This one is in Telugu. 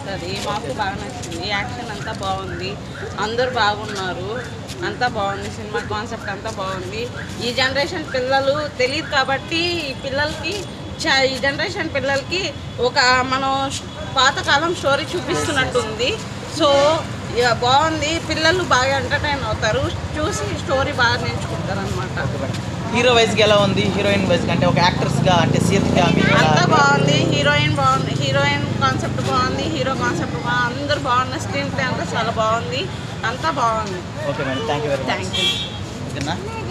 నచ్చుతుంది మాకు బాగా నచ్చింది యాక్షన్ అంతా బాగుంది అందరూ బాగున్నారు అంతా బాగుంది సినిమా కాన్సెప్ట్ అంతా బాగుంది ఈ జనరేషన్ పిల్లలు తెలియదు కాబట్టి ఈ పిల్లలకి చ- ఈ జనరేషన్ పిల్లలకి ఒక మనం పాతకాలం స్టోరీ చూపిస్తున్నట్టుంది సో ఇక బాగుంది పిల్లలు బాగా ఎంటర్టైన్ అవుతారు చూసి స్టోరీ బాగా నేర్చుకుంటారు అనమాట ఓకే మేడం హీరో వైజ్గా ఎలా ఉంది హీరోయిన్ వైజ్గా అంటే ఒక యాక్టర్స్గా అంటే సీతగా మీరు ఎలా- అంతా బాగుంది హీరోయిన్ బాగుంది హీరోయిన్ కాన్సెప్ట్ బాగుంది హీరో కాన్సెప్ట్ బాగుంది అందరు బాగున్నారు స్క్రీన్ ప్లే అంతా చాలా బాగుంది అంతా బాగుంది okay madam thank you very much thank you ఓకేనా